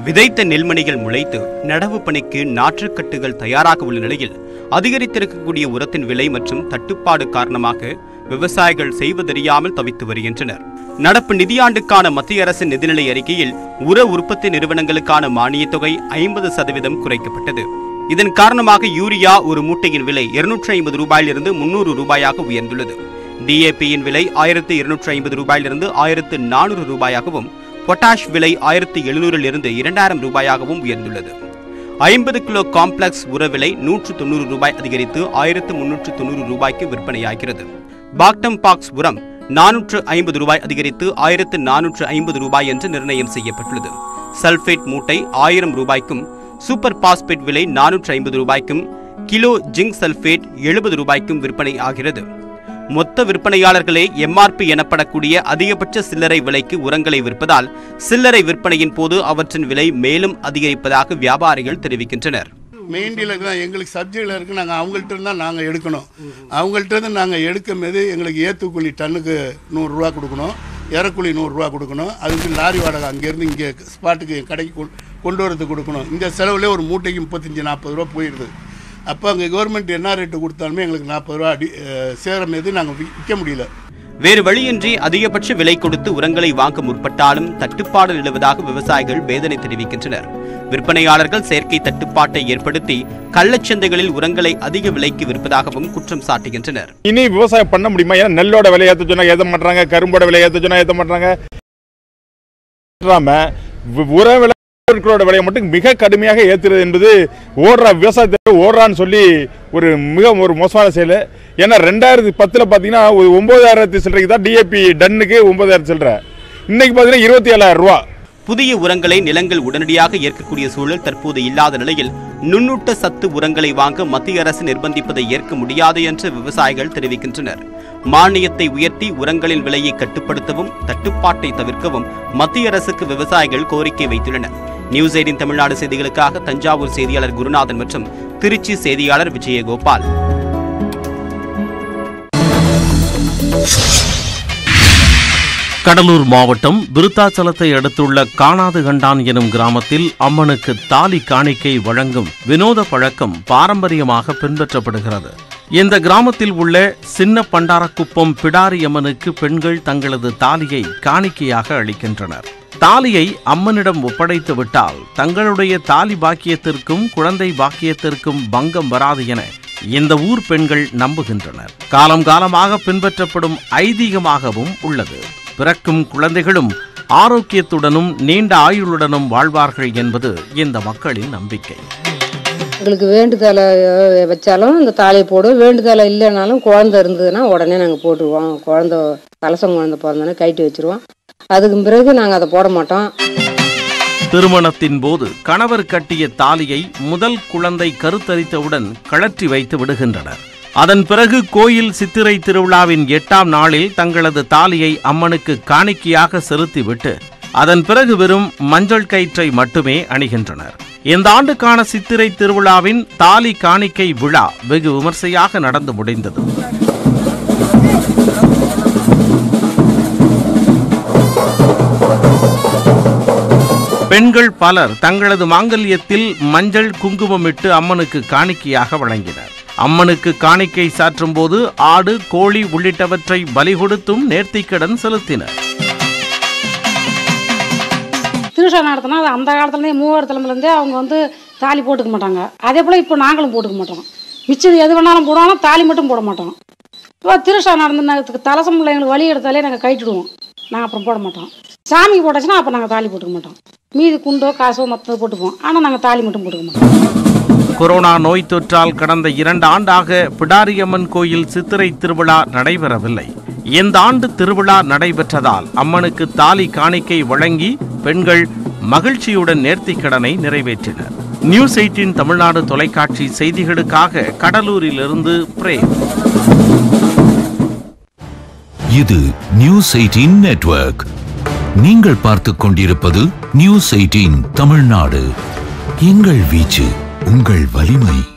விதைத்த நெல்மணிகள் முளைத்து நடவு பணிக்கு நாற்றுக்கட்டுகள் தயாராக உள்ள நிலையில் அதிகரித்திருக்கக்கூடிய உரத்தின் விலை மற்றும் தட்டுப்பாடு காரணமாக விவசாயிகள் செய்வதறியாமல் தவித்து வருகின்றனர் நடப்பு நிதியாண்டுக்கான மத்திய அரசின் நிதிநிலை அறிக்கையில் உர உற்பத்தி நிறுவனங்களுக்கான மானியத் தொகை ஐம்பது சதவீதம் குறைக்கப்பட்டது இதன் காரணமாக யூரியா ஒரு மூட்டையின் விலை இருநூற்றி ஐம்பது ரூபாயிலிருந்து முன்னூறு ரூபாயாக உயர்ந்துள்ளது டிஏபியின் விலை ஆயிரத்து இருநூற்றி ஐம்பது ரூபாயிலிருந்து ஆயிரத்து நானூறு ரூபாயாகவும் பொட்டாஷ் விலை ஆயிரத்து எழுநூறிலிருந்து இரண்டாயிரம் ரூபாயாகவும் உயர்ந்துள்ளது ஐம்பது கிலோ காம்ப்ளெக்ஸ் உர விலை நூற்று தொண்ணூறு ரூபாய் அதிகரித்து ஆயிரத்து முன்னூற்று தொண்ணூறு ரூபாய்க்கு விற்பனையாகிறது பாக்டம் பாக்ஸ் உரம் நானூற்று ஐம்பது ரூபாய் அதிகரித்து ஆயிரத்து நானூற்று ஐம்பது ரூபாய் என்று நிர்ணயம் செய்யப்பட்டுள்ளது சல்பேட் மூட்டை ஆயிரம் ரூபாய்க்கும் சூப்பர் பாஸ்பேட் விலை நானூற்று ஐம்பது ரூபாய்க்கும் கிலோ ஜிங்க் சல்பேட் எழுபது ரூபாய்க்கும் விற்பனை ஆகிறது மொத்த விற்பனையாளர்களே எம்ஆர்பி எனப்படக்கூடிய அதிகபட்ச சில்லறை விலைக்கு உரங்களை விற்பதால் சில்லறை விற்பனையின் போது அவற்றின் விலை மேலும் அதிகரிப்பதாக வியாபாரிகள் தெரிவிக்கின்றனர் மெயின் டீலர் தான் எங்களுக்கு சப்ஜெக்டில் இருக்குது நாங்கள் அவங்கள்ட்ட இருந்தால் நாங்கள் எடுக்கணும் அவங்கள்ட்ட இருந்து நாங்கள் எடுக்கும் போது எங்களுக்கு ஏற்றுக்கூலி டன்னுக்கு நூறுரூவா கொடுக்கணும் இறக்கூலி நூறுரூவா கொடுக்கணும் அதுக்கு லாரி வாடகை அங்கேருந்து இங்கே ஸ்பாட்டுக்கு என் கடைக்கு கொண்டு- கொண்டு வரது கொடுக்கணும் இந்த செலவுலேயே ஒரு மூட்டைக்கு முப்பத்தஞ்சு நாற்பது ரூபா போயிடுது அப்போ அங்கே கவர்மெண்ட் என்ன ரேட்டு கொடுத்தாலுமே எங்களுக்கு நாற்பது ரூபா அடி அஹ், சேரும் போது நாங்கள் விற்க முடியல வேறு வழியின்றி அதிகபட்ச விலை கொடுத்து உரங்களை வாங்க முற்பட்டாலும் தட்டுப்பாடு நிலவுவதாக விவசாயிகள் வேதனை தெரிவிக்கின்றனர் விற்பனையாளர்கள் செயற்கை தட்டுப்பாட்டை ஏற்படுத்தி கள்ளச்சந்தைகளில் உரங்களை அதிக விலைக்கு விற்பதாகவும் குற்றம் சாட்டுகின்றனர் இனி விவசாயம் பண்ண முடியுமா ஏன்னா நெல்லோட விலை ஏற்ற சொன்னா ஏற்ற மாட்டாங்க கரும்போட விலை ஏற்ற சொன்னா ஏற்ற மாட்டாங்க ஏற்றாம வி- உர விலை பொருட்களோட விலையை மட்டும் மிக கடுமையாக ஏத்துறது என்பது ஓடுற விவசாயத்தை ஓடுறான்னு சொல்லி ஒரு மிக ஒரு மோசமான செயல் ஏன்னா ரெண்டாயிரத்தி பத்தில் பார்த்தீங்கன்னா ஒரு ஒன்பதாயிரத்தி சில்லறைக்கு தான் டிஏபி டன்னுக்கு ஒன்பதாயிரம் சில்லறை இன்னைக்கு பார்த்தீங்கன்னா இருபத்தி ஏழாயிரம் ரூபா புதிய உரங்களை நிலங்கள் உடனடியாக ஏற்கக்கூடிய சூழல் தற்போது இல்லாத நிலையில் நுண்ணூட்ட சத்து உரங்களை வாங்க மத்திய அரசு நிர்பந்திப்பதை ஏற்க முடியாது என்று விவசாயிகள் தெரிவிக்கின்றனர் மானியத்தை உயர்த்தி உரங்களின் விலையை கட்டுப்படுத்தவும் தட்டுப்பாட்டை தவிர்க்கவும் மத்திய அரசுக்கு விவசாயிகள் கோரிக்கை வைத்துள்ளனர் நியூஸ் எயிட்டின் தமிழ்நாடு செய்திகளுக்காக தஞ்சாவூர் செய்தியாளர் குருநாதன் மற்றும் திருச்சி செய்தியாளர் விஜயகோபால் கடலூர் மாவட்டம் விருத்தாச்சலத்தை அடுத்துள்ள காணாது கண்டான் எனும் கிராமத்தில் அம்மனுக்கு தாலி காணிக்கை வழங்கும் வினோத பழக்கம் பாரம்பரியமாக பின்பற்றப்படுகிறது இந்த கிராமத்தில் உள்ள சின்ன பண்டாரக்குப்பம் பிடாரி அம்மனுக்கு பெண்கள் தங்களது தாலியை காணிக்கையாக அளிக்கின்றனர் தாலியை அம்மனிடம் ஒப்படைத்து விட்டால் தங்களுடைய தாலி பாக்கியத்திற்கும் குழந்தை பாக்கியத்திற்கும் பங்கம் வராது என இந்த ஊர் பெண்கள் நம்புகின்றனர் காலம் காலமாக பின்பற்றப்படும் ஐதீகமாகவும் உள்ளது பிறக்கும் குழந்தைகளும் ஆரோக்கியத்துடனும் நீண்ட ஆயுளுடனும் வாழ்வார்கள் என்பது இந்த மக்களின் நம்பிக்கை எங்களுக்கு வேண்டுதலை அஹ், வச்சாலும் இந்த தாலியை போடுவோம் வேண்டுதலை இல்லைனாலும் குழந்தை இருந்ததுன்னா உடனே நாங்கள் போட்டுருவோம் குழந்தை கலசம் குழந்தை பிறந்தோன்னா கைட்டு வச்சிருவோம் அதுக்கு பிறகு நாங்கள் அதை போட மாட்டோம் திருமணத்தின் போது கணவர் கட்டிய தாலியை முதல் குழந்தை கருத்தரித்தவுடன் கழற்றி வைத்து விடுகின்றனர் அதன் பிறகு கோயில் சித்திரை திருவிழாவின் எட்டாம் நாளில் தங்களது தாலியை அம்மனுக்கு காணிக்கையாக செலுத்திவிட்டு அதன் பிறகு வெறும் மஞ்சள் கயிற்றை மட்டுமே அணிகின்றனர் இந்த ஆண்டுக்கான சித்திரை திருவிழாவின் தாலி காணிக்கை விழா வெகு விமர்சையாக நடந்து முடிந்தது பெண்கள் பலர் தங்களது மாங்கல்யத்தில் மஞ்சள் குங்குமமிட்டு அம்மனுக்கு காணிக்கையாக வழங்கினர் அம்மனுக்கு காணிக்கை சாற்றும் போது ஆடு கோழி உள்ளிட்டவற்றை பலி கொடுத்தும் நேர்த்திக்கடன் செலுத்தினர் திருவிழா நடத்தினா அது அந்த காலத்துலேருந்தே மூவர் தலைமுறைலேருந்தே அவங்க வந்து தாலி போட்டுக்க மாட்டாங்க அதே போல் இப்போ நாங்களும் போட்டுக்க மாட்டோம் மிச்சம் எது வேணாலும் போடுவாங்க தாலி மட்டும் போட மாட்டோம் இப்போ திருவிழா நடந்ததுக்கு தலசம் எங்களுக்கு வழி எடுத்தாலே நாங்கள் கைட்டுடுவோம் நாங்கள் அப்புறம் போட மாட்டோம் சாமி போட்டாச்சுன்னா அப்போ நாங்கள் தாலி போட்டுக்க மாட்டோம் மீதி குண்டோ காசோ மற்றது போட்டுப்போம் ஆனால் நாங்கள் தாலி மட்டும் போட்டுக்க மாட்டோம் கொரோனா நோய் தொற்றால் கடந்த இரண்டு ஆண்டாக பிடாரியம்மன் கோயில் சித்திரை திருவிழா நடைபெறவில்லை இந்த ஆண்டு திருவிழா நடைபெற்றதால் அம்மனுக்கு தாலி காணிக்கை வழங்கி பெண்கள் மகிழ்ச்சியுடன் நேர்த்திக்கடனை நிறைவேற்றினர் நியூஸ் எயிட்டின் தமிழ்நாடு தொலைக்காட்சி செய்திகளுக்காக கடலூரிலிருந்து பிரேம் இது நியூஸ் எயிட்டீன் நெட்வொர்க் நீங்கள் பார்த்துக் கொண்டிருப்பது நியூஸ் எயிட்டீன் தமிழ்நாடு எங்கள் வீச்சு உங்கள் வலிமை